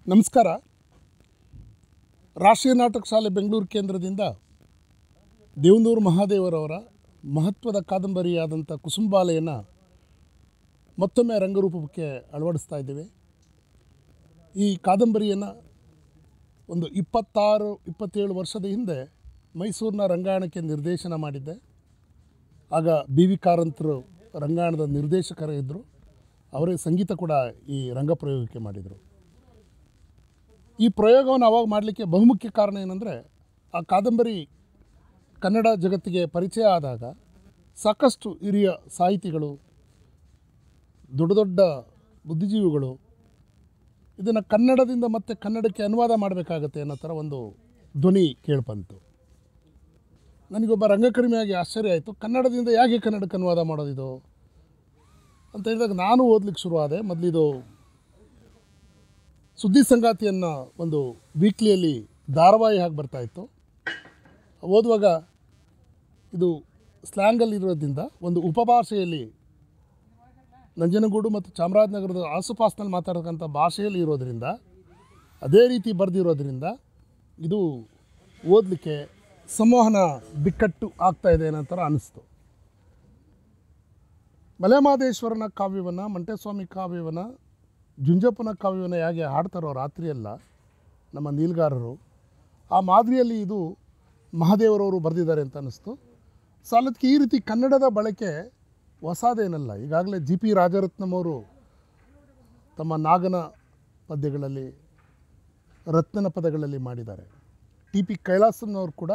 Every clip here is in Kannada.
ನಮಸ್ಕಾರ ರಾಷ್ಟ್ರೀಯ ನಾಟಕ ಶಾಲೆ ಬೆಂಗಳೂರು ಕೇಂದ್ರದಿಂದ ದೇವನೂರು ಮಹಾದೇವರವರ ಮಹತ್ವದ ಕಾದಂಬರಿಯಾದಂಥ ಕುಸುಂಬಾಲೆಯನ್ನು ಮತ್ತೊಮ್ಮೆ ರಂಗರೂಪಕ್ಕೆ ಅಳವಡಿಸ್ತಾ ಇದ್ದೇವೆ ಈ ಕಾದಂಬರಿಯನ್ನು ಒಂದು ಇಪ್ಪತ್ತಾರು ಇಪ್ಪತ್ತೇಳು ವರ್ಷದ ಹಿಂದೆ ಮೈಸೂರಿನ ರಂಗಾಯಣಕ್ಕೆ ನಿರ್ದೇಶನ ಮಾಡಿದ್ದೆ ಆಗ ಬಿ ವಿ ಕಾರಂತರು ರಂಗಾಯಣದ ನಿರ್ದೇಶಕರು ಇದ್ದರು ಅವರೇ ಸಂಗೀತ ಕೂಡ ಈ ರಂಗಪ್ರಯೋಗಕ್ಕೆ ಮಾಡಿದರು ಈ ಪ್ರಯೋಗವನ್ನು ಅವಾಗ ಮಾಡಲಿಕ್ಕೆ ಬಹುಮುಖ್ಯ ಕಾರಣ ಏನಂದರೆ ಆ ಕಾದಂಬರಿ ಕನ್ನಡ ಜಗತ್ತಿಗೆ ಪರಿಚಯ ಆದಾಗ ಸಾಕಷ್ಟು ಹಿರಿಯ ಸಾಹಿತಿಗಳು ದೊಡ್ಡ ದೊಡ್ಡ ಬುದ್ಧಿಜೀವಿಗಳು ಇದನ್ನು ಕನ್ನಡದಿಂದ ಮತ್ತೆ ಕನ್ನಡಕ್ಕೆ ಅನುವಾದ ಮಾಡಬೇಕಾಗತ್ತೆ ಅನ್ನೋ ಥರ ಒಂದು ಧ್ವನಿ ಕೇಳ್ಬಂತು ನನಗೊಬ್ಬ ರಂಗಕರ್ಮಿಯಾಗಿ ಆಶ್ಚರ್ಯ ಆಯಿತು ಕನ್ನಡದಿಂದ ಯಾಕೆ ಕನ್ನಡಕ್ಕೆ ಅನುವಾದ ಮಾಡೋದಿದು ಅಂತ ಹೇಳಿದಾಗ ನಾನು ಓದ್ಲಿಕ್ಕೆ ಶುರುವಾದೆ ಮೊದಲಿದು ಸುದ್ದಿ ಸಂಗಾತಿಯನ್ನು ಒಂದು ವೀಕ್ಲಿಯಲ್ಲಿ ಧಾರಾವಾಹಿ ಆಗಿ ಬರ್ತಾಯಿತ್ತು ಓದುವಾಗ ಇದು ಸ್ಲ್ಯಾಂಗಲ್ಲಿರೋದ್ರಿಂದ ಒಂದು ಉಪಭಾಷೆಯಲ್ಲಿ ನಂಜನಗೂಡು ಮತ್ತು ಚಾಮರಾಜನಗರದ ಆಸುಪಾಸಿನಲ್ಲಿ ಮಾತಾಡ್ತಕ್ಕಂಥ ಭಾಷೆಯಲ್ಲಿ ಇರೋದರಿಂದ ಅದೇ ರೀತಿ ಬರೆದಿರೋದ್ರಿಂದ ಇದು ಓದಲಿಕ್ಕೆ ಸಂವಹನ ಬಿಕ್ಕಟ್ಟು ಆಗ್ತಾ ಇದೆ ಅನ್ನೋ ಥರ ಅನ್ನಿಸ್ತು ಮಲೆಮಹದೇಶ್ವರನ ಕಾವ್ಯವನ್ನು ಮಂಟೇಸ್ವಾಮಿ ಕಾವ್ಯವನ್ನು ಜುಂಜಪ್ಪನ ಕಾವ್ಯವನ್ನು ಹೇಗೆ ಹಾಡ್ತಾರೋ ರಾತ್ರಿಯೆಲ್ಲ ನಮ್ಮ ನೀಲ್ಗಾರರು ಆ ಮಾದರಿಯಲ್ಲಿ ಇದು ಮಹಾದೇವರವರು ಬರೆದಿದ್ದಾರೆ ಅಂತ ಅನ್ನಿಸ್ತು ಸಾಲದಕ್ಕೆ ಈ ರೀತಿ ಕನ್ನಡದ ಬಳಕೆ ಹೊಸದೇನಲ್ಲ ಈಗಾಗಲೇ ಜಿ ಪಿ ರಾಜರತ್ನಂ ಅವರು ತಮ್ಮ ನಾಗನ ಪದ್ಯಗಳಲ್ಲಿ ರತ್ನನ ಪದಗಳಲ್ಲಿ ಮಾಡಿದ್ದಾರೆ ಟಿ ಪಿ ಕೈಲಾಸಂನವರು ಕೂಡ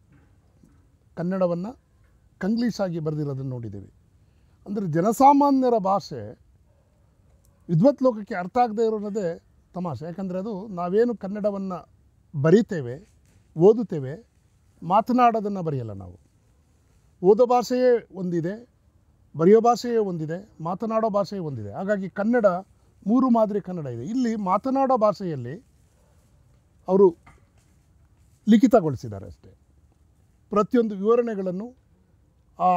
ಕನ್ನಡವನ್ನು ಕಂಗ್ಲೀಷಾಗಿ ಬರೆದಿರೋದನ್ನು ನೋಡಿದ್ದೀವಿ ಅಂದರೆ ಜನಸಾಮಾನ್ಯರ ಭಾಷೆ ವಿದ್ವತ್ ಲೋಕಕ್ಕೆ ಅರ್ಥ ಆಗದೆ ಇರೋದೇ ತಮಾಷೆ ಯಾಕಂದರೆ ಅದು ನಾವೇನು ಕನ್ನಡವನ್ನು ಬರೀತೇವೆ ಓದುತ್ತೇವೆ ಮಾತನಾಡೋದನ್ನು ಬರೆಯಲ್ಲ ನಾವು ಓದೋ ಭಾಷೆಯೇ ಒಂದಿದೆ ಬರೆಯೋ ಭಾಷೆಯೇ ಒಂದಿದೆ ಮಾತನಾಡೋ ಭಾಷೆಯೇ ಒಂದಿದೆ ಹಾಗಾಗಿ ಕನ್ನಡ ಮೂರು ಮಾದರಿ ಕನ್ನಡ ಇದೆ ಇಲ್ಲಿ ಮಾತನಾಡೋ ಭಾಷೆಯಲ್ಲಿ ಅವರು ಲಿಖಿತಗೊಳಿಸಿದ್ದಾರೆ ಅಷ್ಟೇ ಪ್ರತಿಯೊಂದು ವಿವರಣೆಗಳನ್ನು ಆ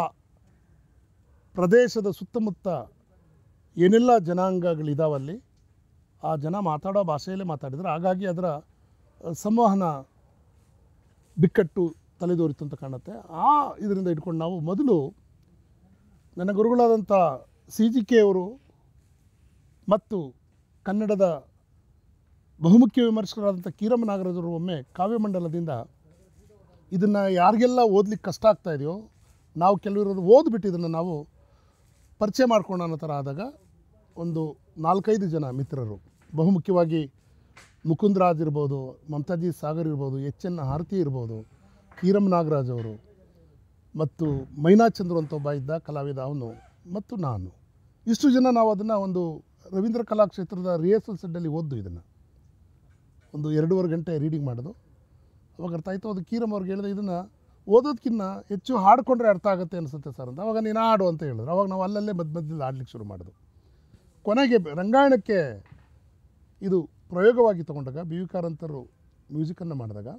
ಪ್ರದೇಶದ ಸುತ್ತಮುತ್ತ ಏನೆಲ್ಲ ಜನಾಂಗಗಳಿದಾವಲ್ಲಿ ಆ ಜನ ಮಾತಾಡೋ ಭಾಷೆಯಲ್ಲೇ ಮಾತಾಡಿದ್ರು ಹಾಗಾಗಿ ಅದರ ಅಹ್, ಸಂವಹನ ಬಿಕ್ಕಟ್ಟು ತಲೆದೋರಿತು ಅಂತ ಕಾಣುತ್ತೆ ಆ ಇದರಿಂದ ಇಟ್ಕೊಂಡು ನಾವು ಮೊದಲು ನನ್ನ ಗುರುಗಳಾದಂಥ ಸಿ ಜಿ ಕೆ ಅವರು ಮತ್ತು ಕನ್ನಡದ ಬಹುಮುಖ್ಯ ವಿಮರ್ಶಕರಾದಂಥ ಕೀರಮ್ಮ ನಾಗರಾಜರು ಒಮ್ಮೆ ಕಾವ್ಯಮಂಡಲದಿಂದ ಇದನ್ನು ಯಾರಿಗೆಲ್ಲ ಓದ್ಲಿಕ್ಕೆ ಕಷ್ಟ ಆಗ್ತಾ ಇದೆಯೋ ನಾವು ಕೆಲವರು ಓದ್ಬಿಟ್ಟು ಇದನ್ನು ನಾವು ಪರಿಚಯ ಮಾಡ್ಕೊಂಡು ಅನ್ನೋ ಥರ ಆದಾಗ ಒಂದು ನಾಲ್ಕೈದು ಜನ ಮಿತ್ರರು ಬಹುಮುಖ್ಯವಾಗಿ ಮುಕುಂದರಾಜ್ ಇರ್ಬೋದು ಮಮತಾಜಿ ಸಾಗರ್ ಇರ್ಬೋದು ಎಚ್ ಎನ್ ಆರತಿ ಇರ್ಬೋದು ಕೀರಮ್ ನಾಗರಾಜ್ ಅವರು ಮತ್ತು ಮೈನಾಚಂದ್ರ ಅಂತ ಒಬ್ಬ ಇದ್ದ ಕಲಾವಿದ ಅವನು ಮತ್ತು ನಾನು ಇಷ್ಟು ಜನ ನಾವು ಅದನ್ನು ಒಂದು ರವೀಂದ್ರ ಕಲಾಕ್ಷೇತ್ರದ ರಿಹರ್ಸಲ್ ಸೆಡ್ಡಲ್ಲಿ ಓದ್ದು ಇದನ್ನು ಒಂದು ಎರಡೂವರೆ ಗಂಟೆ ರೀಡಿಂಗ್ ಮಾಡೋದು ಅವಾಗ ಅರ್ಥ ಆಯಿತು ಅದು ಕೀರಮ್ ಅವ್ರಿಗೆ ಹೇಳಿದೆ ಇದನ್ನು ಓದೋದಕ್ಕಿಂತ ಹೆಚ್ಚು ಹಾಡ್ಕೊಂಡ್ರೆ ಅರ್ಥ ಆಗುತ್ತೆ ಅನಿಸುತ್ತೆ ಸರ್ ಅಂತ ಅವಾಗ ನೀನು ಹಾಡು ಅಂತ ಹೇಳಿದ್ರು ಅವಾಗ ನಾವು ಅಲ್ಲಲ್ಲೇ ಮಧ್ಯ ಮಧ್ಯದಲ್ಲಿ ಆಡ್ಲಿಕ್ಕೆ ಶುರು ಮಾಡೋದು ಕೊನೆಗೆ ರಂಗಾಯಣಕ್ಕೆ ಇದು ಪ್ರಯೋಗವಾಗಿ ತಗೊಂಡಾಗ ಬಿ ವಿ ಕಾರಂತರು ಮ್ಯೂಸಿಕನ್ನು ಮಾಡಿದಾಗ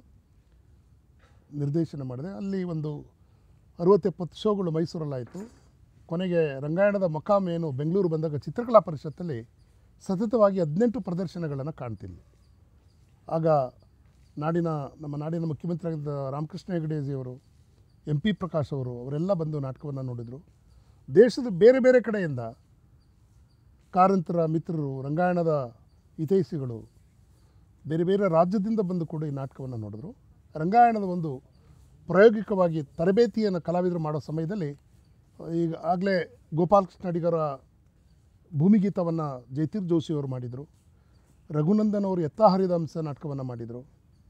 ನಿರ್ದೇಶನ ಮಾಡಿದೆ ಅಲ್ಲಿ ಒಂದು ಅರುವತ್ತೆಪ್ಪತ್ತು ಶೋಗಳು ಮೈಸೂರಲ್ಲಾಯಿತು ಕೊನೆಗೆ ರಂಗಾಯಣದ ಮೊಕಾಮ್ ಏನು ಬೆಂಗಳೂರು ಬಂದಾಗ ಚಿತ್ರಕಲಾ ಪರಿಷತ್ತಲ್ಲಿ ಸತತವಾಗಿ ಹದಿನೆಂಟು ಪ್ರದರ್ಶನಗಳನ್ನು ಕಾಣ್ತಿದ್ವಿ ಆಗ ನಾಡಿನ ನಮ್ಮ ನಾಡಿನ ಮುಖ್ಯಮಂತ್ರಿಯಾಗಿದ್ದ ರಾಮಕೃಷ್ಣ ಹೆಗಡೆಜಿಯವರು ಎಂ ಪಿ ಪ್ರಕಾಶ್ ಅವರು ಅವರೆಲ್ಲ ಬಂದು ನಾಟಕವನ್ನು ನೋಡಿದರು ದೇಶದ ಬೇರೆ ಬೇರೆ ಕಡೆಯಿಂದ ಕಾರಂತರ ಮಿತ್ರರು ರಂಗಾಯಣದ ಹಿತೈಷಿಗಳು ಬೇರೆ ಬೇರೆ ರಾಜ್ಯದಿಂದ ಬಂದು ಕೂಡ ಈ ನಾಟಕವನ್ನು ನೋಡಿದ್ರು ರಂಗಾಯಣದ ಒಂದು ಪ್ರಾಯೋಗಿಕವಾಗಿ ತರಬೇತಿಯನ್ನು ಕಲಾವಿದರು ಮಾಡೋ ಸಮಯದಲ್ಲಿ ಈಗ ಆಗಲೇ ಗೋಪಾಲಕೃಷ್ಣ ಅಡಿಗರ ಭೂಮಿಗೀತವನ್ನು ಜಯತೀರ್ ಜೋಶಿ ಅವರು ಮಾಡಿದರು ರಘುನಂದನ್ ಅವರು ಎತ್ತ ಹರಿದಾಂಸ ನಾಟಕವನ್ನು ಮಾಡಿದರು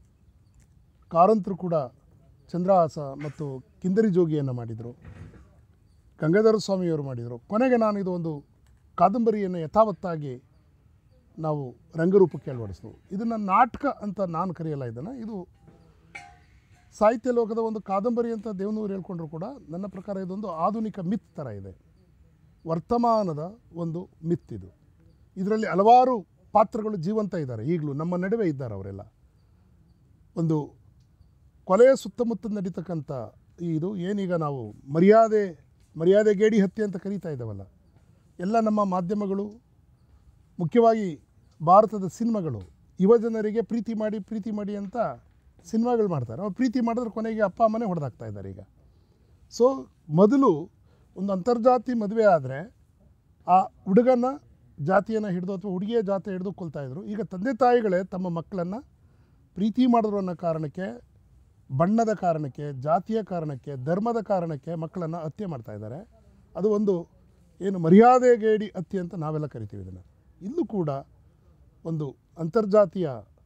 ಕಾರಂತರು ಕೂಡ ಚಂದ್ರಹಾಸ ಮತ್ತು ಕಿಂದರಿ ಜೋಗಿಯನ್ನು ಮಾಡಿದರು ಗಂಗಾಧರ ಸ್ವಾಮಿಯವರು ಮಾಡಿದರು ಕೊನೆಗೆ ನಾನು ಇದು ಒಂದು ಕಾದಂಬರಿಯನ್ನು ಯಥಾವತ್ತಾಗಿ ನಾವು ರಂಗರೂಪಕ್ಕೆ ಅಳವಡಿಸಿದ್ವು ಇದನ್ನು ನಾಟಕ ಅಂತ ನಾನು ಕರೆಯಲ್ಲ ಇದನ್ನು ಇದು ಸಾಹಿತ್ಯ ಲೋಕದ ಒಂದು ಕಾದಂಬರಿ ಅಂತ ದೇವನೂರು ಹೇಳ್ಕೊಂಡ್ರು ಕೂಡ ನನ್ನ ಪ್ರಕಾರ ಇದೊಂದು ಆಧುನಿಕ ಮಿತ್ ಥರ ಇದೆ ವರ್ತಮಾನದ ಒಂದು ಮಿತ್ ಇದು ಇದರಲ್ಲಿ ಹಲವಾರು ಪಾತ್ರಗಳು ಜೀವಂತ ಇದ್ದಾರೆ ಈಗಲೂ ನಮ್ಮ ನಡುವೆ ಇದ್ದಾರೆ ಅವರೆಲ್ಲ ಒಂದು ಕೊಲೆಯ ಸುತ್ತಮುತ್ತ ನಡೀತಕ್ಕಂಥ ಇದು ಏನೀಗ ನಾವು ಮರ್ಯಾದೆ ಮರ್ಯಾದೆ ಗೇಡಿ ಹತ್ಯೆ ಅಂತ ಕರೀತಾ ಇದ್ದಾವಲ್ಲ ಎಲ್ಲ ನಮ್ಮ ಮಾಧ್ಯಮಗಳು ಮುಖ್ಯವಾಗಿ ಭಾರತದ ಸಿನಿಮಾಗಳು ಯುವ ಜನರಿಗೆ ಪ್ರೀತಿ ಮಾಡಿ ಪ್ರೀತಿ ಮಾಡಿ ಅಂತ ಸಿನಿಮಾಗಳು ಮಾಡ್ತಾರೆ ಅವ್ರು ಪ್ರೀತಿ ಮಾಡಿದ್ರೆ ಕೊನೆಗೆ ಅಪ್ಪ ಅಮ್ಮನೇ ಹೊಡೆದಾಗ್ತಾ ಇದ್ದಾರೆ ಈಗ ಸೊ ಮೊದಲು ಒಂದು ಅಂತರ್ಜಾತಿ ಮದುವೆ ಆದರೆ ಆ ಹುಡುಗನ ಜಾತಿಯನ್ನು ಹಿಡಿದು ಅಥವಾ ಹುಡುಗಿಯ ಜಾತಿ ಹಿಡಿದು ಕೊಲ್ತಾ ಇದ್ರು ಈಗ ತಂದೆ ತಾಯಿಗಳೇ ತಮ್ಮ ಮಕ್ಕಳನ್ನು ಪ್ರೀತಿ ಮಾಡಿದ್ರು ಅನ್ನೋ ಕಾರಣಕ್ಕೆ ಬಣ್ಣದ ಕಾರಣಕ್ಕೆ ಜಾತಿಯ ಕಾರಣಕ್ಕೆ ಧರ್ಮದ ಕಾರಣಕ್ಕೆ ಮಕ್ಕಳನ್ನು ಹತ್ಯೆ ಮಾಡ್ತಾ ಇದ್ದಾರೆ ಅದು ಒಂದು ಏನು ಮರ್ಯಾದೆಗೇಡಿ ಹತ್ಯೆ ಅಂತ ನಾವೆಲ್ಲ ಕರಿತೀವಿ ಇದನ್ನು ಇಲ್ಲೂ ಕೂಡ ಒಂದು ಅಂತರ್ಜಾತೀಯ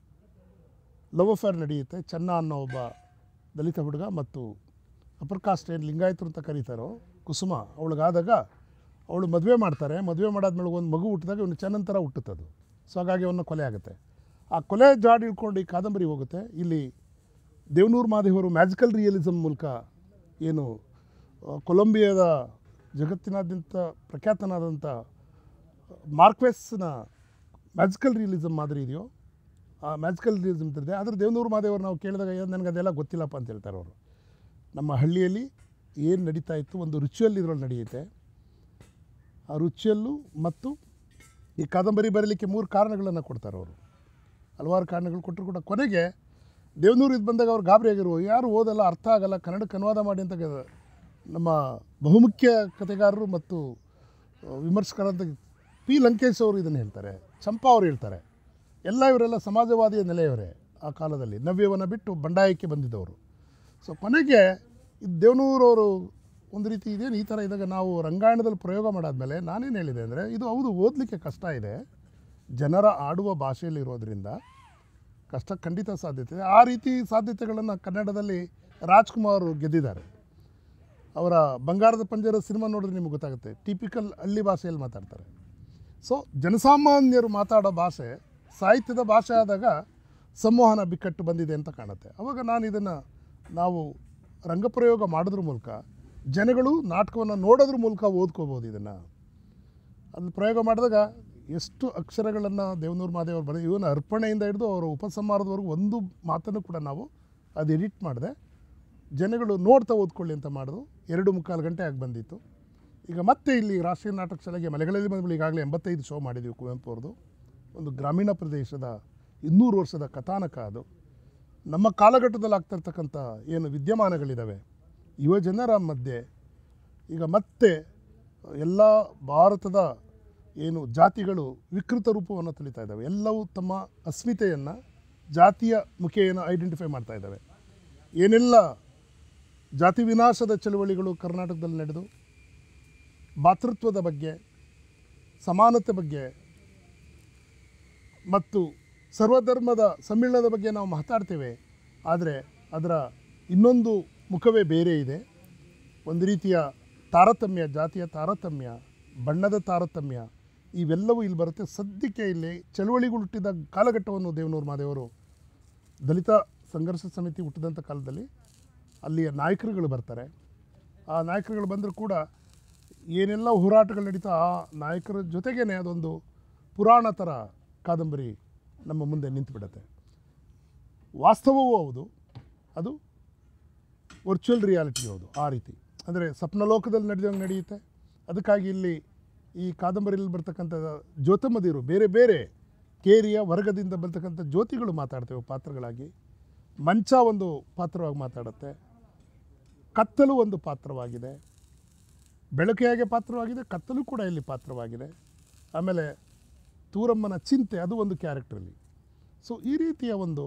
ಲವ್ ಅಫೇರ್ ನಡೆಯುತ್ತೆ ಚೆನ್ನ ಅನ್ನೋ ಒಬ್ಬ ದಲಿತ ಹುಡುಗ ಮತ್ತು ಅಪರ್ ಕಾಸ್ಟ್ ಏನು ಲಿಂಗಾಯತರು ಅಂತ ಕರೀತಾರೋ ಕುಸುಮ ಅವಳಿಗಾದಾಗ ಅವಳು ಮದುವೆ ಮಾಡ್ತಾರೆ ಮದುವೆ ಮಾಡಾದ್ಮೇಲೆ ಒಂದು ಮಗು ಹುಟ್ಟಿದಾಗ ಇವನು ಚೆನ್ನಂತರ ಹುಟ್ಟುತ್ತದು ಸೊ ಹಾಗಾಗಿ ಅವನ್ನ ಕೊಲೆ ಆಗುತ್ತೆ ಆ ಕೊಲೆ ಜಾಡ್ ಇಳ್ಕೊಂಡು ಈ ಕಾದಂಬರಿ ಹೋಗುತ್ತೆ ಇಲ್ಲಿ ದೇವನೂರು ಮಾದೇವರು ಮ್ಯಾಜಿಕಲ್ ರಿಯಲಿಸಮ್ ಮೂಲಕ ಏನು ಆ, ಕೊಲಂಬಿಯಾದ ಜಗತ್ತಿನಾದ್ಯಂತ ಪ್ರಖ್ಯಾತನಾದಂಥ ಮಾರ್ಕ್ವೆಸ್ನ ಮ್ಯಾಜಿಕಲ್ ರಿಯಲಿಸಮ್ ಮಾದರಿ ಇದೆಯೋ ಆ ಮ್ಯಾಜಿಕಲ್ ರಿಯಲಿಸಮ್ ಇದೆ ಆದರೆ ದೇವನೂರು ಮಾದೇವರು ನಾವು ಕೇಳಿದಾಗ "ಅಯ್ಯೋ, ನನಗೆ ಅದೆಲ್ಲ ಗೊತ್ತಿಲ್ಲಪ್ಪ ಅಂತ ಹೇಳ್ತಾರೆ ಅವರು ನಮ್ಮ ಹಳ್ಳಿಯಲ್ಲಿ ಏನು ನಡೀತಾ ಇತ್ತು ಒಂದು ರುಚಿಯಲ್ಲಿ ಇದರಲ್ಲಿ ನಡೆಯುತ್ತೆ ಆ ರುಚಿಯಲ್ಲೂ ಮತ್ತು ಈ ಕಾದಂಬರಿ ಬರೀಲಿಕ್ಕೆ ಮೂರು ಕಾರಣಗಳನ್ನು ಕೊಡ್ತಾರೆ ಅವರು ಹಲವಾರು ಕಾರಣಗಳು ಕೊಟ್ಟರು ಕೂಡ ಕೊನೆಗೆ ದೇವನೂರು ಇದು ಬಂದಾಗ ಅವ್ರು ಗಾಬರಿ ಆಗಿರುವ ಯಾರು ಓದಲ್ಲ ಅರ್ಥ ಆಗಲ್ಲ ಕನ್ನಡಕ್ಕೆ ಅನುವಾದ ಮಾಡಿ ಅಂತ ಗ- ನಮ್ಮ ಬಹುಮುಖ್ಯ ಕಥೆಗಾರರು ಮತ್ತು ಆ, ವಿಮರ್ಶಕರಾದ ಪಿ ಲಂಕೇಶ್ ಅವರು ಇದನ್ನು ಹೇಳ್ತಾರೆ ಚಂಪಾ ಅವರು ಹೇಳ್ತಾರೆ ಎಲ್ಲ ಇವರೆಲ್ಲ ಸಮಾಜವಾದಿಯ ನೆಲೆಯವರೇ ಆ ಕಾಲದಲ್ಲಿ ನವ್ಯವನ್ನು ಬಿಟ್ಟು ಬಂಡಾಯಕ್ಕೆ ಬಂದಿದ್ದವರು ಸೊ ಕೊನೆಗೆ ಇದು ದೇವನೂರವರು ಒಂದು ರೀತಿ ಇದೇನು ಈ ಥರ ಇದ್ದಾಗ ನಾವು ರಂಗಾಯಣದಲ್ಲಿ ಪ್ರಯೋಗ ಮಾಡಾದ್ಮೇಲೆ ನಾನೇನು ಹೇಳಿದೆ ಅಂದರೆ ಇದು ಹೌದು ಓದಲಿಕ್ಕೆ ಕಷ್ಟ ಇದೆ ಜನರ ಆಡುವ ಭಾಷೆಯಲ್ಲಿ ಇರೋದ್ರಿಂದ ಕಷ್ಟ ಖಂಡಿತ ಸಾಧ್ಯತೆ ಇದೆ ಆ ರೀತಿ ಸಾಧ್ಯತೆಗಳನ್ನು ಕನ್ನಡದಲ್ಲಿ ರಾಜ್ಕುಮಾರ್ ಅವರು ಗೆದ್ದಿದ್ದಾರೆ ಅವರ ಬಂಗಾರದ ಪಂಜರ ಸಿನಿಮಾ ನೋಡಿದ್ರೆ ನಿಮಗೆ ಗೊತ್ತಾಗುತ್ತೆ ಟಿಪಿಕಲ್ ಹಳ್ಳಿ ಭಾಷೆಯಲ್ಲಿ ಮಾತಾಡ್ತಾರೆ ಸೊ ಜನಸಾಮಾನ್ಯರು ಮಾತಾಡೋ ಭಾಷೆ ಸಾಹಿತ್ಯದ ಭಾಷೆ ಆದಾಗ ಸಂವಹನ ಬಿಕ್ಕಟ್ಟು ಬಂದಿದೆ ಅಂತ ಕಾಣುತ್ತೆ ಅವಾಗ ನಾನು ಇದನ್ನು ನಾವು ರಂಗಪ್ರಯೋಗ ಮಾಡೋದ್ರ ಮೂಲಕ ಜನಗಳು ನಾಟಕವನ್ನು ನೋಡೋದ್ರ ಮೂಲಕ ಓದ್ಕೋಬೋದು ಇದನ್ನು ಅಲ್ಲಿ ಪ್ರಯೋಗ ಮಾಡಿದಾಗ ಎಷ್ಟು ಅಕ್ಷರಗಳನ್ನು ದೇವನೂರು ಮಹಾದೇವರು ಬರೆದ ಇವನ ಅರ್ಪಣೆಯಿಂದ ಹಿಡಿದು ಅವರ ಉಪಸಂಹಾರದವರೆಗೂ ಒಂದು ಮಾತನ್ನು ಕೂಡ ನಾವು ಅದು ಎಡಿಟ್ ಮಾಡಿದೆ ಜನಗಳು ನೋಡ್ತಾ ಓದ್ಕೊಳ್ಳಿ ಅಂತ ಮಾಡೋದು ಎರಡು ಮುಕ್ಕಾಲು ಗಂಟೆ ಆಗಿ ಬಂದಿತ್ತು ಈಗ ಮತ್ತೆ ಇಲ್ಲಿ ರಾಷ್ಟ್ರೀಯ ನಾಟಕ ಶಾಲೆಗೆ ಮಲೆಗಳಲ್ಲಿ ಬಂದ್ಮೇಲೆ ಈಗಾಗಲೇ ಎಂಬತ್ತೈದು ಶೋ ಮಾಡಿದ್ದೀವಿ ಕುವೆಂಪು ಅವ್ರದ್ದು ಒಂದು ಗ್ರಾಮೀಣ ಪ್ರದೇಶದ ಇನ್ನೂರು ವರ್ಷದ ಕಥಾನಕ ಅದು ನಮ್ಮ ಕಾಲಘಟ್ಟದಲ್ಲಿ ಆಗ್ತಿರ್ತಕ್ಕಂಥ ಏನು ವಿದ್ಯಮಾನಗಳಿದ್ದಾವೆ ಯುವ ಜನರ ಮಧ್ಯೆ ಈಗ ಮತ್ತೆ ಎಲ್ಲ ಭಾರತದ ಏನು ಜಾತಿಗಳು ವಿಕೃತ ರೂಪವನ್ನು ತುಳಿತಾ ಇದ್ದಾವೆ ಎಲ್ಲವೂ ತಮ್ಮ ಅಸ್ಮಿತೆಯನ್ನು ಜಾತಿಯ ಮುಖೇನ ಐಡೆಂಟಿಫೈ ಮಾಡ್ತಾ ಇದ್ದಾವೆ ಏನೆಲ್ಲ ಜಾತಿ ವಿನಾಶದ ಚಳುವಳಿಗಳು ಕರ್ನಾಟಕದಲ್ಲಿ ನಡೆದು ಭಾತೃತ್ವದ ಬಗ್ಗೆ ಸಮಾನತೆ ಬಗ್ಗೆ ಮತ್ತು ಸರ್ವಧರ್ಮದ ಸಮ್ಮಿಳನದ ಬಗ್ಗೆ ನಾವು ಮಾತಾಡ್ತೇವೆ ಆದರೆ ಅದರ ಇನ್ನೊಂದು ಮುಖವೇ ಬೇರೆ ಇದೆ ಒಂದು ರೀತಿಯ ತಾರತಮ್ಯ ಜಾತಿಯ ತಾರತಮ್ಯ ಬಣ್ಣದ ತಾರತಮ್ಯ ಇವೆಲ್ಲವೂ ಇಲ್ಲಿ ಬರುತ್ತೆ ಸದ್ಯಕ್ಕೆ ಇಲ್ಲಿ ಚಳುವಳಿಗಳು ಹುಟ್ಟಿದ ಕಾಲಘಟ್ಟವನ್ನು ದೇವನೂರು ಮಾದೇವರು ದಲಿತ ಸಂಘರ್ಷ ಸಮಿತಿ ಹುಟ್ಟಿದಂಥ ಕಾಲದಲ್ಲಿ ಅಲ್ಲಿಯ ನಾಯಕರುಗಳು ಬರ್ತಾರೆ ಆ ನಾಯಕರುಗಳು ಬಂದರೂ ಕೂಡ ಏನೆಲ್ಲ ಹೋರಾಟಗಳು ನಡೀತಾ ಆ ನಾಯಕರ ಜೊತೆಗೇ ಅದೊಂದು ಪುರಾಣ ಥರ ಕಾದಂಬರಿ ನಮ್ಮ ಮುಂದೆ ನಿಂತುಬಿಡುತ್ತೆ ವಾಸ್ತವವೂ ಹೌದು ಅದು ವರ್ಚುವಲ್ ರಿಯಾಲಿಟಿ ಹೌದು ಆ ರೀತಿ ಅಂದರೆ ಸ್ವಪ್ನಲೋಕದಲ್ಲಿ ನಡೆದಂಗೆ ನಡೆಯುತ್ತೆ ಅದಕ್ಕಾಗಿ ಇಲ್ಲಿ ಈ ಕಾದಂಬರಿಯಲ್ಲಿ ಬರ್ತಕ್ಕಂಥ ಜ್ಯೋತಮದಿರು ಬೇರೆ ಬೇರೆ ಕೇರಿಯ ವರ್ಗದಿಂದ ಬರ್ತಕ್ಕಂಥ ಜ್ಯೋತಿಗಳು ಮಾತಾಡ್ತೇವೆ ಪಾತ್ರಗಳಾಗಿ ಮಂಚ ಒಂದು ಪಾತ್ರವಾಗಿ ಮಾತಾಡುತ್ತೆ ಕತ್ತಲು ಒಂದು ಪಾತ್ರವಾಗಿದೆ ಬೆಳಕು ಹೇಗೆ ಪಾತ್ರವಾಗಿದೆ ಕತ್ತಲು ಕೂಡ ಇಲ್ಲಿ ಪಾತ್ರವಾಗಿದೆ ಆಮೇಲೆ ತೂರಮ್ಮನ ಚಿಂತೆ ಅದು ಒಂದು ಕ್ಯಾರೆಕ್ಟ್ರಲ್ಲಿ ಸೊ ಈ ರೀತಿಯ ಒಂದು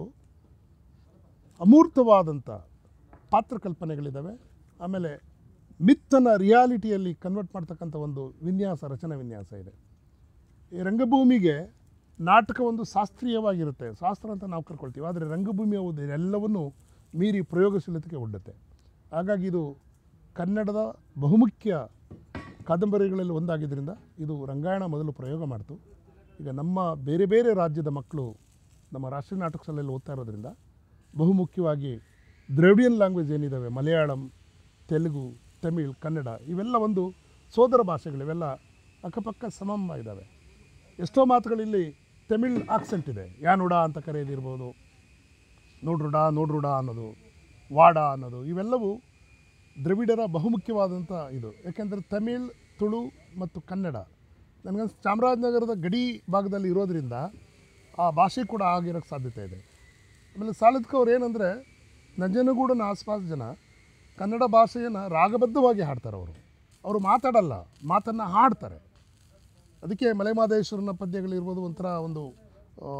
ಅಮೂರ್ತವಾದಂಥ ಪಾತ್ರ ಕಲ್ಪನೆಗಳಿದ್ದಾವೆ ಆಮೇಲೆ ಮಿತ್ತನ ರಿಯಾಲಿಟಿಯಲ್ಲಿ ಕನ್ವರ್ಟ್ ಮಾಡ್ತಕ್ಕಂಥ ಒಂದು ವಿನ್ಯಾಸ ರಚನಾ ವಿನ್ಯಾಸ ಇದೆ ಈ ರಂಗಭೂಮಿಗೆ ನಾಟಕ ಒಂದು ಶಾಸ್ತ್ರೀಯವಾಗಿರುತ್ತೆ ಶಾಸ್ತ್ರ ಅಂತ ನಾವು ಕರ್ಕೊಳ್ತೀವಿ ಆದರೆ ರಂಗಭೂಮಿ ಹೌದು ಎಲ್ಲವನ್ನೂ ಮೀರಿ ಪ್ರಯೋಗಶೀಲತೆಗೆ ಒಡ್ಡುತ್ತೆ ಹಾಗಾಗಿ ಇದು ಕನ್ನಡದ ಬಹುಮುಖ್ಯ ಕಾದಂಬರಿಗಳಲ್ಲಿ ಒಂದಾಗಿದ್ದರಿಂದ ಇದು ರಂಗಾಯಣ ಮೊದಲು ಪ್ರಯೋಗ ಮಾಡ್ತು ಈಗ ನಮ್ಮ ಬೇರೆ ಬೇರೆ ರಾಜ್ಯದ ಮಕ್ಕಳು ನಮ್ಮ ರಾಷ್ಟ್ರೀಯ ನಾಟಕ ಶಾಲೆಯಲ್ಲಿ ಓದ್ತಾ ಇರೋದ್ರಿಂದ ಬಹುಮುಖ್ಯವಾಗಿ ದ್ರವಿಡಿಯನ್ ಲ್ಯಾಂಗ್ವೇಜ್ ಏನಿದ್ದಾವೆ ಮಲಯಾಳಂ ತೆಲುಗು ತಮಿಳ್ ಕನ್ನಡ ಇವೆಲ್ಲ ಒಂದು ಸೋದರ ಭಾಷೆಗಳು ಇವೆಲ್ಲ ಅಕ್ಕಪಕ್ಕ ಸಮಮ್ಮ ಇದ್ದಾವೆ ಎಷ್ಟೋ ಮಾತುಗಳಲ್ಲಿ ತಮಿಳ್ ಆಕ್ಸೆಂಟ್ ಇದೆ ಯಾನುಡ ಅಂತ ಕರೆಯೋದಿರ್ಬೋದು ನೋಡ್ರುಡ ನೋಡ್ರುಡ ಅನ್ನೋದು ವಾಡ ಅನ್ನೋದು ಇವೆಲ್ಲವೂ ದ್ರವಿಡರ ಬಹುಮುಖ್ಯವಾದಂಥ ಇದು ಯಾಕೆಂದರೆ ತಮಿಳ್ ತುಳು ಮತ್ತು ಕನ್ನಡ ನನಗನ್ಸ್ ಚಾಮರಾಜನಗರದ ಗಡಿ ಭಾಗದಲ್ಲಿ ಇರೋದ್ರಿಂದ ಆ ಭಾಷೆ ಕೂಡ ಆಗಿರೋಕ್ಕೆ ಸಾಧ್ಯತೆ ಇದೆ ಆಮೇಲೆ ಸಾಲದ್ಕವ್ರು ಏನಂದರೆ ನಂಜನಗೂಡನ ಆಸ್ಪಾಸ್ ಜನ ಕನ್ನಡ ಭಾಷೆಯನ್ನು ರಾಗಬದ್ಧವಾಗಿ ಹಾಡ್ತಾರೆ ಅವರು ಅವರು ಮಾತಾಡಲ್ಲ ಮಾತನ್ನು ಹಾಡ್ತಾರೆ ಅದಕ್ಕೆ ಮಲೆಮಾದೇಶ್ವರನ ಪದ್ಯಗಳಿರ್ಬೋದು ಒಂಥರ ಒಂದು ಆ,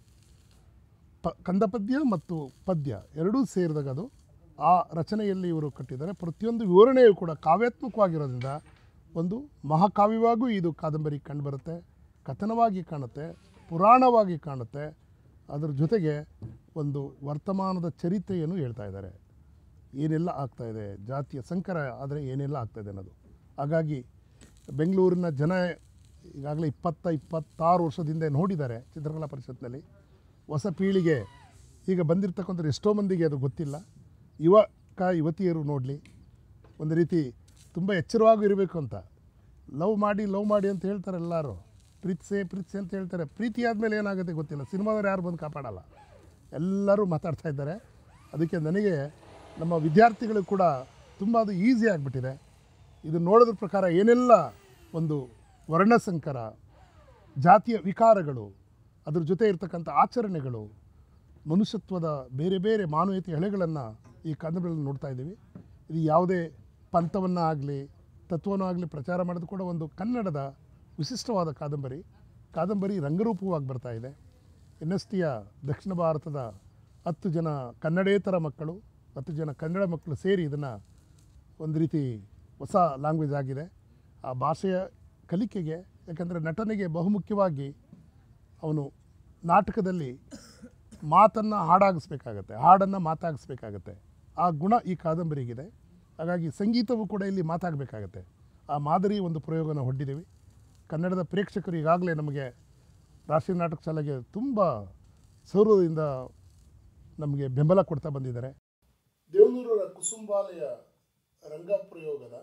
ಪ ಕಂದ ಪದ್ಯ ಮತ್ತು ಪದ್ಯ ಎರಡೂ ಸೇರಿದಾಗ ಅದು ಆ ರಚನೆಯಲ್ಲಿ ಇವರು ಕಟ್ಟಿದ್ದಾರೆ ಪ್ರತಿಯೊಂದು ವಿವರಣೆಯು ಕೂಡ ಕಾವ್ಯಾತ್ಮಕವಾಗಿರೋದ್ರಿಂದ ಒಂದು ಮಹಾಕಾವ್ಯವಾಗೂ ಇದು ಕಾದಂಬರಿ ಕಂಡುಬರುತ್ತೆ ಕಥನವಾಗಿ ಕಾಣುತ್ತೆ ಪುರಾಣವಾಗಿ ಕಾಣುತ್ತೆ ಅದರ ಜೊತೆಗೆ ಒಂದು ವರ್ತಮಾನದ ಚರಿತ್ರೆಯನ್ನು ಹೇಳ್ತಾ ಇದ್ದಾರೆ ಏನೆಲ್ಲ ಆಗ್ತಾ ಇದೆ ಜಾತಿಯ ಸಂಕರ ಆದರೆ ಏನೆಲ್ಲ ಆಗ್ತಾ ಇದೆ ಅನ್ನೋದು ಹಾಗಾಗಿ ಬೆಂಗಳೂರಿನ ಜನ ಈಗಾಗಲೇ ಇಪ್ಪತ್ತ ಇಪ್ಪತ್ತಾರು ವರ್ಷದಿಂದ ನೋಡಿದ್ದಾರೆ ಚಿತ್ರಕಲಾ ಪರಿಷತ್ನಲ್ಲಿ ಹೊಸ ಪೀಳಿಗೆ ಈಗ ಬಂದಿರತಕ್ಕಂಥ ಎಷ್ಟೋ ಮಂದಿಗೆ ಅದು ಗೊತ್ತಿಲ್ಲ ಯುವಕ ಯುವತಿಯರು ನೋಡಲಿ ಒಂದು ರೀತಿ ತುಂಬ ಎಚ್ಚರವಾಗಿ ಇರಬೇಕು ಅಂತ ಲವ್ ಮಾಡಿ ಲವ್ ಮಾಡಿ ಅಂತ ಹೇಳ್ತಾರೆ ಎಲ್ಲರೂ ಪ್ರೀತಿಸೆ ಪ್ರೀತಿಸೆ ಅಂತ ಹೇಳ್ತಾರೆ ಪ್ರೀತಿ ಆದಮೇಲೆ ಏನಾಗುತ್ತೆ ಗೊತ್ತಿಲ್ಲ ಸಿನಿಮಾದವ್ರು ಯಾರು ಬಂದು ಕಾಪಾಡಲ್ಲ ಎಲ್ಲರೂ ಮಾತಾಡ್ತಾ ಇದ್ದಾರೆ ಅದಕ್ಕೆ ನನಗೆ ನಮ್ಮ ವಿದ್ಯಾರ್ಥಿಗಳು ಕೂಡ ತುಂಬ ಅದು ಈಸಿ ಆಗಿಬಿಟ್ಟಿದೆ ಇದು ನೋಡೋದ್ರ ಪ್ರಕಾರ ಏನೆಲ್ಲ ಒಂದು ವರ್ಣಸಂಕರ ಜಾತಿಯ ವಿಕಾರಗಳು ಅದ್ರ ಜೊತೆ ಇರ್ತಕ್ಕಂಥ ಆಚರಣೆಗಳು ಮನುಷ್ಯತ್ವದ ಬೇರೆ ಬೇರೆ ಮಾನವೀಯತೆ ಎಳೆಗಳನ್ನು ಈ ಕಾದಂಬರಿಯಲ್ಲಿ ನೋಡ್ತಾ ಇದ್ದೀವಿ ಇದು ಯಾವುದೇ ಪಂಥವನ್ನು ಆಗಲಿ ತತ್ವವನ್ನು ಆಗಲಿ ಪ್ರಚಾರ ಮಾಡೋದು ಕೂಡ ಒಂದು ಕನ್ನಡದ ವಿಶಿಷ್ಟವಾದ ಕಾದಂಬರಿ ಕಾದಂಬರಿ ರಂಗರೂಪವಾಗಿ ಬರ್ತಾ ಇದೆ ಎನ್ ಎಸ್ ಟಿಯ ದಕ್ಷಿಣ ಭಾರತದ ಹತ್ತು ಜನ ಕನ್ನಡೇತರ ಮಕ್ಕಳು ಹತ್ತು ಜನ ಕನ್ನಡ ಮಕ್ಕಳು ಸೇರಿ ಇದನ್ನು ಒಂದು ರೀತಿ ಹೊಸ ಲ್ಯಾಂಗ್ವೇಜ್ ಆಗಿದೆ ಆ ಭಾಷೆಯ ಕಲಿಕೆಗೆ ಯಾಕಂದರೆ ನಟನೆಗೆ ಬಹುಮುಖ್ಯವಾಗಿ ಅವನು ನಾಟಕದಲ್ಲಿ ಮಾತನ್ನು ಹಾಡಾಗಿಸ್ಬೇಕಾಗತ್ತೆ ಹಾಡನ್ನು ಮಾತಾಗಿಸ್ಬೇಕಾಗತ್ತೆ ಆ ಗುಣ ಈ ಕಾದಂಬರಿಗಿದೆ ಹಾಗಾಗಿ ಸಂಗೀತವೂ ಕೂಡ ಇಲ್ಲಿ ಮಾತಾಗಬೇಕಾಗತ್ತೆ ಆ ಮಾದರಿ ಒಂದು ಪ್ರಯೋಗನ ಹೊಡ್ಡಿದ್ದೀವಿ ಕನ್ನಡದ ಪ್ರೇಕ್ಷಕರು ಈಗಾಗಲೇ ನಮಗೆ ರಾಷ್ಟ್ರೀಯ ನಾಟಕ ಶಾಲೆಗೆ ತುಂಬ ಸೌರದಿಂದ ನಮಗೆ ಬೆಂಬಲ ಕೊಡ್ತಾ ಬಂದಿದ್ದಾರೆ ದೇವನೂರರ ಕುಸುಂಬಾಲಯ ರಂಗ ಪ್ರಯೋಗದ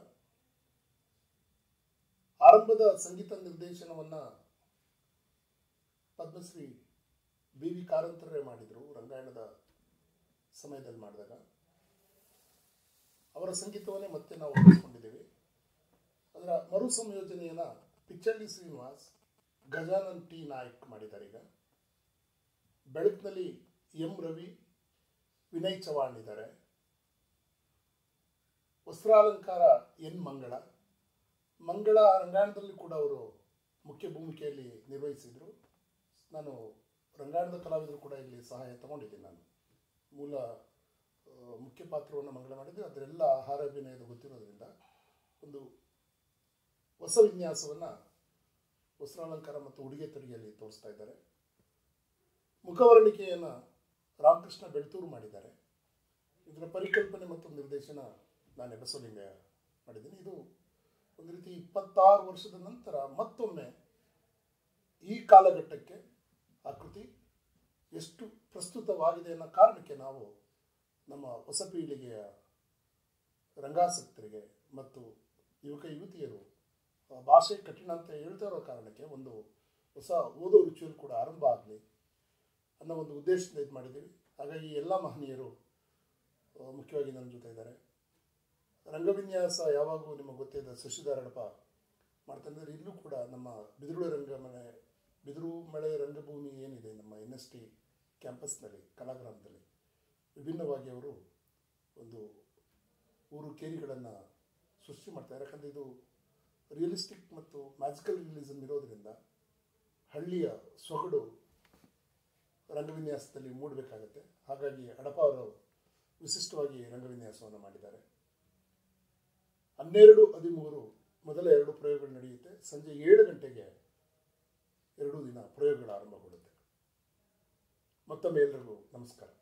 ಆರಂಭದ ಸಂಗೀತ ನಿರ್ದೇಶನವನ್ನು ಪದ್ಮಶ್ರೀ ಬಿ ವಿ ಕಾರಂತರೇ ಮಾಡಿದರು ರಂಗಾಯಣದ ಸಮಯದಲ್ಲಿ ಮಾಡಿದಾಗ ಅವರ ಸಂಗೀತವನ್ನೇ ಮತ್ತೆ ನಾವು ಉಳಿಸ್ಕೊಂಡಿದ್ದೀವಿ ಅದರ ಮರು ಸಂಯೋಜನೆಯನ್ನು ಪಿಚ್ಚಳ್ಳಿ ಶ್ರೀನಿವಾಸ್ ಗಜಾನನ್ ಟಿ ನಾಯ್ಕ್ ಮಾಡಿದ್ದಾರೆ ಈಗ ಬೆಳಕಿನಲ್ಲಿ ಎಂ ರವಿ ವಿನಯ್ ಚವಾಣ್ ಇದ್ದಾರೆ ವಸ್ತ್ರಾಲಂಕಾರ ಎನ್ ಮಂಗಳ ಮಂಗಳ ರಂಗಾಯಣದಲ್ಲಿ ಕೂಡ ಅವರು ಮುಖ್ಯ ಭೂಮಿಕೆಯಲ್ಲಿ ನಿರ್ವಹಿಸಿದರು ನಾನು ರಂಗಾಯಣದ ಕಲಾವಿದರು ಕೂಡ ಇಲ್ಲಿ ಸಹಾಯ ತಗೊಂಡಿದ್ದೀನಿ ನಾನು ಮೂಲ ಆ, ಮುಖ್ಯ ಪಾತ್ರವನ್ನು ಮಂಗಳ ಮಾಡಿದ್ದೆ ಅದರೆಲ್ಲ ಆಹಾರ ಅಭಿನಯದ ಗೊತ್ತಿರೋದ್ರಿಂದ ಒಂದು ಹೊಸ ವಿನ್ಯಾಸವನ್ನು ವಸ್ತ್ರಾಲಂಕಾರ ಮತ್ತು ಉಡುಗೆ ತೊಡುಗೆಯಲ್ಲಿ ತೋರಿಸ್ತಾ ಇದ್ದಾರೆ ಮುಖವರ್ಣಿಕೆಯನ್ನು ರಾಮಕೃಷ್ಣ ಬೆಳ್ತೂರು ಮಾಡಿದ್ದಾರೆ ಇದರ ಪರಿಕಲ್ಪನೆ ಮತ್ತು ನಿರ್ದೇಶನ ನಾನು ಎಬಸೋಲಿಂಗ ಮಾಡಿದ್ದೀನಿ ಇದು ಒಂದು ರೀತಿ ಇಪ್ಪತ್ತಾರು ವರ್ಷದ ನಂತರ ಮತ್ತೊಮ್ಮೆ ಈ ಕಾಲಘಟ್ಟಕ್ಕೆ ಆ ಕೃತಿ ಎಷ್ಟು ಪ್ರಸ್ತುತವಾಗಿದೆ ಅನ್ನೋ ಕಾರಣಕ್ಕೆ ನಾವು ನಮ್ಮ ಹೊಸ ಪೀಳಿಗೆಯ ರಂಗಾಸಕ್ತರಿಗೆ ಮತ್ತು ಯುವಕ ಯುವತಿಯರು ಆ ಭಾಷೆ ಕಠಿಣ ಅಂತ ಹೇಳ್ತಾ ಇರೋ ಕಾರಣಕ್ಕೆ ಒಂದು ಹೊಸ ಓದೋ ರುಚಿಯಲ್ಲಿ ಕೂಡ ಆರಂಭ ಆಗಲಿ ಅನ್ನೋ ಒಂದು ಉದ್ದೇಶದಿಂದ ಇದು ಮಾಡಿದ್ದೀವಿ ಹಾಗಾಗಿ ಎಲ್ಲ ಮಹನೀಯರು ಆ, ಮುಖ್ಯವಾಗಿ ನನ್ನ ಜೊತೆ ಇದ್ದಾರೆ ರಂಗವಿನ್ಯಾಸ ಯಾವಾಗೂ ನಿಮಗೆ ಗೊತ್ತಿದೆ ಶಶಿಧರ್ ಹಡಪ ಮಾಡ್ತಾಯಿದ್ದಾರೆ ಇಲ್ಲೂ ಕೂಡ ನಮ್ಮ ಬಿದಿರುಳು ರಂಗಮನೆ ಬಿದಿರು ಮಳೆ ರಂಗಭೂಮಿ ಏನಿದೆ ನಮ್ಮ ಎನ್ ಎಸ್ ಟಿ ಕ್ಯಾಂಪಸ್ನಲ್ಲಿ ಕಲಾಗ್ರಾಮದಲ್ಲಿ ವಿಭಿನ್ನವಾಗಿ ಅವರು ಒಂದು ಊರು ಕೇರಿಗಳನ್ನು ಸೃಷ್ಟಿ ಮಾಡ್ತಾರೆ ಯಾಕಂದರೆ ಇದು ರಿಯಲಿಸ್ಟಿಕ್ ಮತ್ತು ಮ್ಯಾಜಿಕಲ್ ರಿಯಲಿಸಮ್ ಇರೋದರಿಂದ ಹಳ್ಳಿಯ ಸೊಗಡು ರಂಗವಿನ್ಯಾಸದಲ್ಲಿ ಮೂಡಬೇಕಾಗತ್ತೆ ಹಾಗಾಗಿ ಹಡಪ ಅವರು ವಿಶಿಷ್ಟವಾಗಿ ರಂಗವಿನ್ಯಾಸವನ್ನು ಮಾಡಿದ್ದಾರೆ ಹನ್ನೆರಡು ಹದಿಮೂರು ಮೊದಲ ಎರಡು ಪ್ರಯೋಗಗಳು ನಡೆಯುತ್ತೆ ಸಂಜೆ ಏಳು ಗಂಟೆಗೆ ಎರಡೂ ದಿನ ಪ್ರಯೋಗಗಳು ಆರಂಭಗೊಳ್ಳುತ್ತೆ ಮತ್ತೊಮ್ಮೆ ಎಲ್ರಿಗೂ ನಮಸ್ಕಾರ